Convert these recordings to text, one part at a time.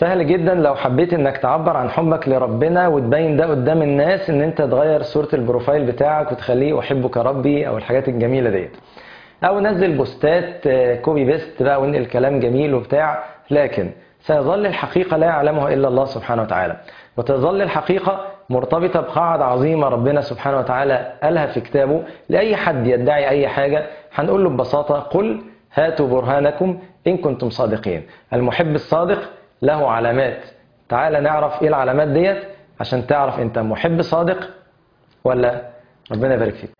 سهل جدا لو حبيت انك تعبر عن حبك لربنا وتبين ده قدام الناس ان انت تغير صورة البروفايل بتاعك وتخليه احبك ربي او الحاجات الجميلة ديت او نزل بوستات آه، كوبي بيست بقى وانقل كلام جميل وبتاع لكن سيظل الحقيقة لا يعلمها الا الله سبحانه وتعالى وتظل الحقيقة مرتبطة بقاعدة عظيمة ربنا سبحانه وتعالى قالها في كتابه لأي حد يدعي أي حاجة هنقول له ببساطة قل هاتوا برهانكم إن كنتم صادقين المحب الصادق له علامات تعال نعرف إيه العلامات ديت عشان تعرف أنت محب صادق ولا ربنا يبارك فيك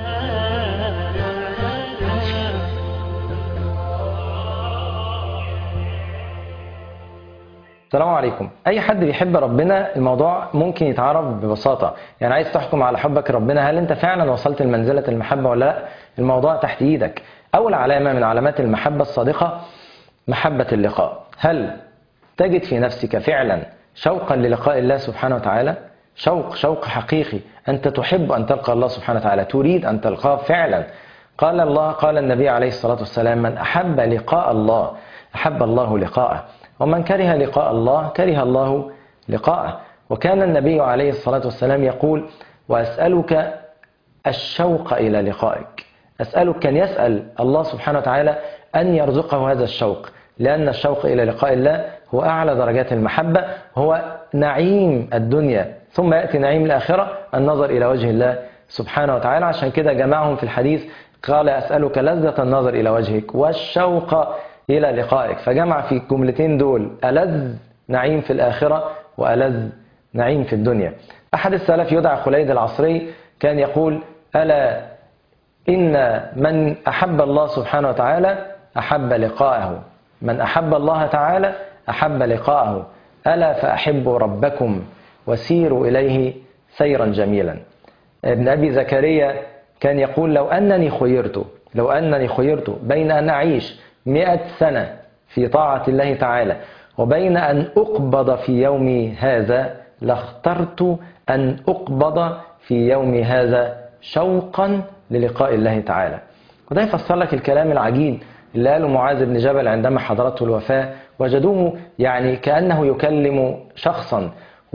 السلام عليكم اي حد بيحب ربنا الموضوع ممكن يتعرف ببساطه يعني عايز تحكم على حبك ربنا هل انت فعلا وصلت لمنزله المحبه ولا لا الموضوع تحت ايدك اول علامه من علامات المحبه الصادقه محبه اللقاء هل تجد في نفسك فعلا شوقا للقاء الله سبحانه وتعالى شوق شوق حقيقي انت تحب ان تلقى الله سبحانه وتعالى تريد ان تلقاه فعلا قال الله قال النبي عليه الصلاه والسلام من احب لقاء الله احب الله لقاءه ومن كره لقاء الله كره الله لقاءه وكان النبي عليه الصلاة والسلام يقول وأسألك الشوق إلى لقائك أسألك كان يسأل الله سبحانه وتعالى أن يرزقه هذا الشوق لأن الشوق إلى لقاء الله هو أعلى درجات المحبة هو نعيم الدنيا ثم يأتي نعيم الآخرة النظر إلى وجه الله سبحانه وتعالى عشان كده جمعهم في الحديث قال أسألك لذة النظر إلى وجهك والشوق إلى لقائك فجمع في الجملتين دول ألذ نعيم في الآخرة وألذ نعيم في الدنيا أحد السلف يدعى خليد العصري كان يقول ألا إن من أحب الله سبحانه وتعالى أحب لقاءه من أحب الله تعالى أحب لقاءه ألا فأحبوا ربكم وسيروا إليه سيرا جميلا ابن أبي زكريا كان يقول لو أنني خيرت لو أنني خيرت بين أن أعيش مئة سنة في طاعة الله تعالى وبين أن أقبض في يومي هذا لاخترت أن أقبض في يومي هذا شوقا للقاء الله تعالى وده يفسر لك الكلام العجيب اللي قاله معاذ بن جبل عندما حضرته الوفاة وجدوه يعني كأنه يكلم شخصا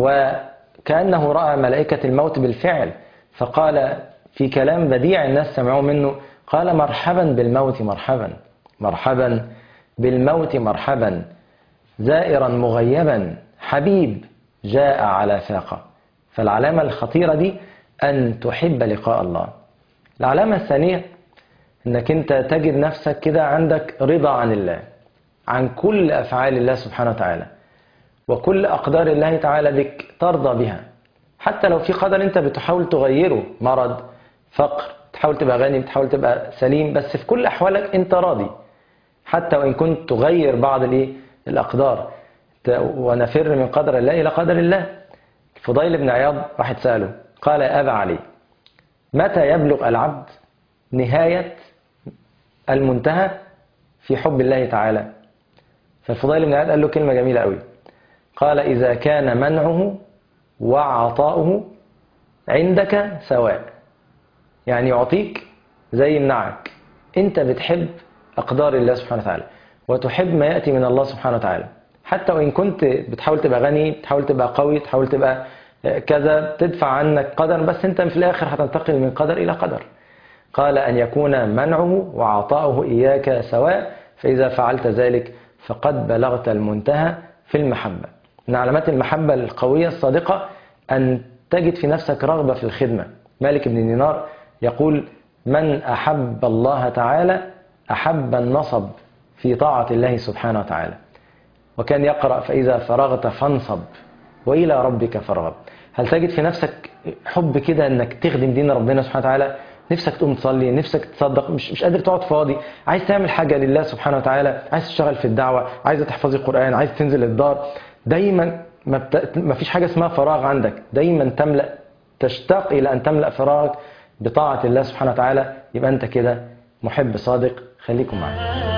وكأنه رأى ملائكة الموت بالفعل فقال في كلام بديع الناس سمعوه منه قال مرحبا بالموت مرحبا مرحبا بالموت مرحبا زائرا مغيبا حبيب جاء على فاقة فالعلامة الخطيرة دي أن تحب لقاء الله العلامة الثانية أنك أنت تجد نفسك كده عندك رضا عن الله عن كل أفعال الله سبحانه وتعالى وكل أقدار الله تعالى بك ترضى بها حتى لو في قدر أنت بتحاول تغيره مرض فقر تحاول تبقى غني تحاول تبقى سليم بس في كل أحوالك أنت راضي حتى وإن كنت تغير بعض الإيه الأقدار ونفر من قدر الله إلى قدر الله فضيل بن عياض واحد سأله قال يا أبا علي متى يبلغ العبد نهاية المنتهى في حب الله تعالى فالفضيل بن عياض قال له كلمة جميلة قوي قال إذا كان منعه وعطاؤه عندك سواء يعني يعطيك زي يمنعك انت بتحب أقدار الله سبحانه وتعالى وتحب ما يأتي من الله سبحانه وتعالى حتى وإن كنت بتحاول تبقى غني بتحاول تبقى قوي تحاول تبقى كذا تدفع عنك قدر بس انت في الآخر هتنتقل من قدر إلى قدر قال أن يكون منعه وعطاؤه إياك سواء فإذا فعلت ذلك فقد بلغت المنتهى في المحبة من علامات المحبة القوية الصادقة أن تجد في نفسك رغبة في الخدمة مالك بن دينار يقول من أحب الله تعالى أحب النصب في طاعة الله سبحانه وتعالى وكان يقرأ فإذا فرغت فانصب وإلى ربك فارغب هل تجد في نفسك حب كده أنك تخدم دين ربنا سبحانه وتعالى نفسك تقوم تصلي نفسك تصدق مش, مش قادر تقعد فاضي عايز تعمل حاجة لله سبحانه وتعالى عايز تشتغل في الدعوة عايز تحفظي القرآن عايز تنزل الدار دايما ما, بت... ما فيش حاجة اسمها فراغ عندك دايما تملأ تشتاق إلى أن تملأ فراغك بطاعة الله سبحانه وتعالى يبقى أنت كده محب صادق خليكم معايا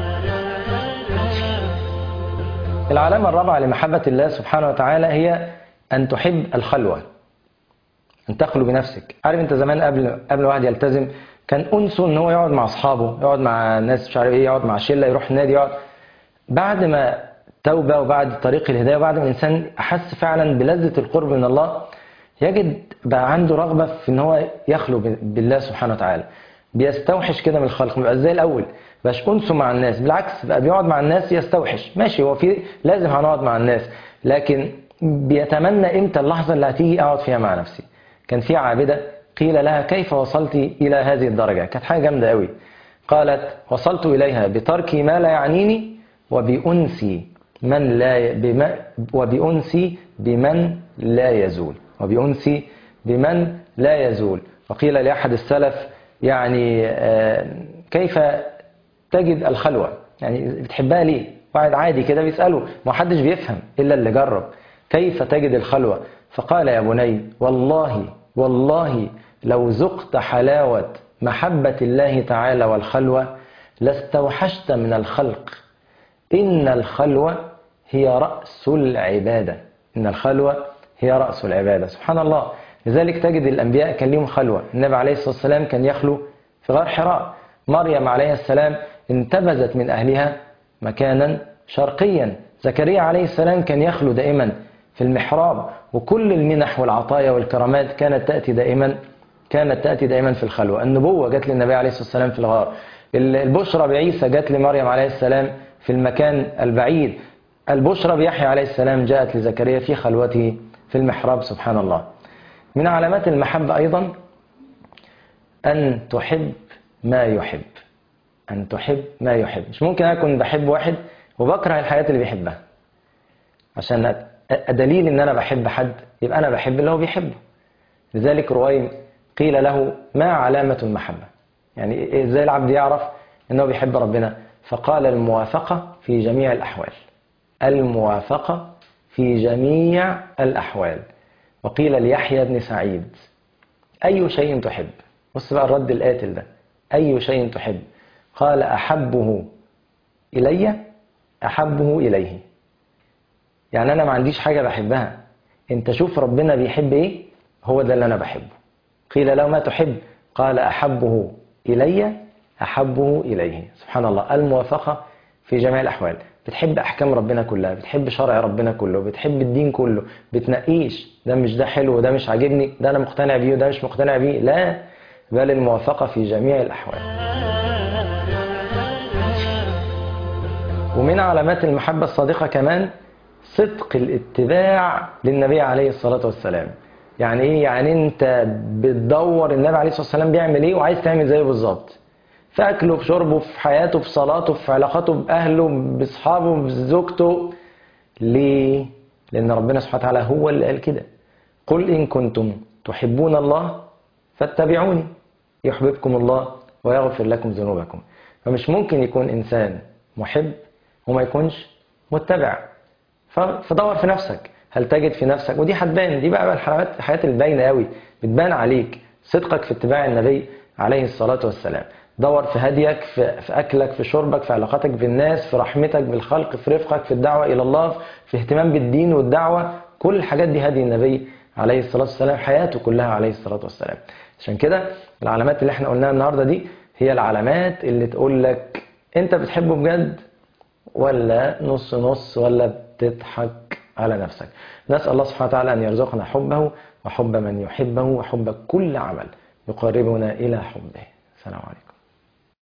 العلامة الرابعة لمحبة الله سبحانه وتعالى هي أن تحب الخلوة أن تخلو بنفسك عارف أنت زمان قبل قبل واحد يلتزم كان أنسه أن هو يقعد مع أصحابه يقعد مع ناس مش عارف إيه يقعد مع شلة يروح النادي يقعد بعد ما التوبة وبعد طريق الهداية وبعد ما الإنسان أحس فعلا بلذة القرب من الله يجد بقى عنده رغبة في إن هو يخلو بالله سبحانه وتعالى بيستوحش كده من الخلق بقى زي الأول بقاش أنسه مع الناس بالعكس بقى بيقعد مع الناس يستوحش ماشي هو في لازم هنقعد مع الناس لكن بيتمنى امتى اللحظة اللي هتيجي أقعد فيها مع نفسي كان في عابدة قيل لها كيف وصلت إلى هذه الدرجة كانت حاجة جامدة قوي قالت وصلت إليها بترك ما لا يعنيني وبأنسي من لا بما وبأنسي بمن لا يزول وبأنسي بمن لا يزول وقيل لأحد السلف يعني كيف تجد الخلوة يعني بتحبها ليه واحد عادي كده بيسأله ما حدش بيفهم إلا اللي جرب كيف تجد الخلوة فقال يا بني والله والله لو ذقت حلاوة محبة الله تعالى والخلوة لاستوحشت من الخلق إن الخلوة هي رأس العبادة إن الخلوة هي رأس العبادة سبحان الله لذلك تجد الأنبياء كان لهم خلوة النبي عليه الصلاة والسلام كان يخلو في غار حراء مريم عليه السلام انتبذت من أهلها مكانا شرقيا زكريا عليه السلام كان يخلو دائما في المحراب وكل المنح والعطايا والكرامات كانت تأتي دائما كانت تأتي دائما في الخلوة النبوة جت للنبي عليه الصلاة والسلام في الغار البشرى بعيسى جت لمريم عليه السلام في المكان البعيد البشرى بيحيى عليه السلام جاءت لزكريا في خلوته في المحراب سبحان الله من علامات المحبة أيضا أن تحب ما يحب أن تحب ما يحب مش ممكن أكون بحب واحد وبكره الحياة اللي بيحبها عشان دليل ان انا بحب حد يبقى انا بحب اللي هو بيحبه لذلك رويم قيل له ما علامة المحبة يعني ازاي العبد يعرف انه بيحب ربنا فقال الموافقة في جميع الاحوال الموافقة في جميع الاحوال وقيل ليحيى بن سعيد اي شيء تحب بص بقى الرد القاتل ده اي شيء تحب قال احبه الي احبه اليه يعني انا ما عنديش حاجه بحبها انت شوف ربنا بيحب ايه هو ده اللي انا بحبه قيل له ما تحب قال احبه الي احبه اليه سبحان الله الموافقه في جميع الاحوال بتحب احكام ربنا كلها بتحب شرع ربنا كله بتحب الدين كله بتنقيش ده مش ده حلو وده مش عاجبني ده انا مقتنع بيه وده مش مقتنع بيه لا بل الموافقه في جميع الاحوال ومن علامات المحبه الصادقه كمان صدق الاتباع للنبي عليه الصلاة والسلام يعني ايه يعني انت بتدور النبي عليه الصلاة والسلام بيعمل ايه وعايز تعمل زيه بالظبط في اكله في شربه في حياته في صلاته في علاقاته باهله باصحابه بزوجته ليه لان ربنا سبحانه وتعالى هو اللي قال كده قل ان كنتم تحبون الله فاتبعوني يحببكم الله ويغفر لكم ذنوبكم فمش ممكن يكون انسان محب وما يكونش متبع فدور في نفسك هل تجد في نفسك ودي هتبان دي بقى الحالات الحاجات الباينه قوي بتبان عليك صدقك في اتباع النبي عليه الصلاه والسلام دور في هديك في, في اكلك في شربك في علاقاتك بالناس في رحمتك بالخلق في رفقك في الدعوه الى الله في اهتمام بالدين والدعوه كل الحاجات دي هدي النبي عليه الصلاه والسلام حياته كلها عليه الصلاه والسلام عشان كده العلامات اللي احنا قلناها النهارده دي هي العلامات اللي تقول لك انت بتحبه بجد ولا نص نص ولا تضحك على نفسك نسأل الله سبحانه وتعالى أن يرزقنا حبه وحب من يحبه وحب كل عمل يقربنا إلى حبه السلام عليكم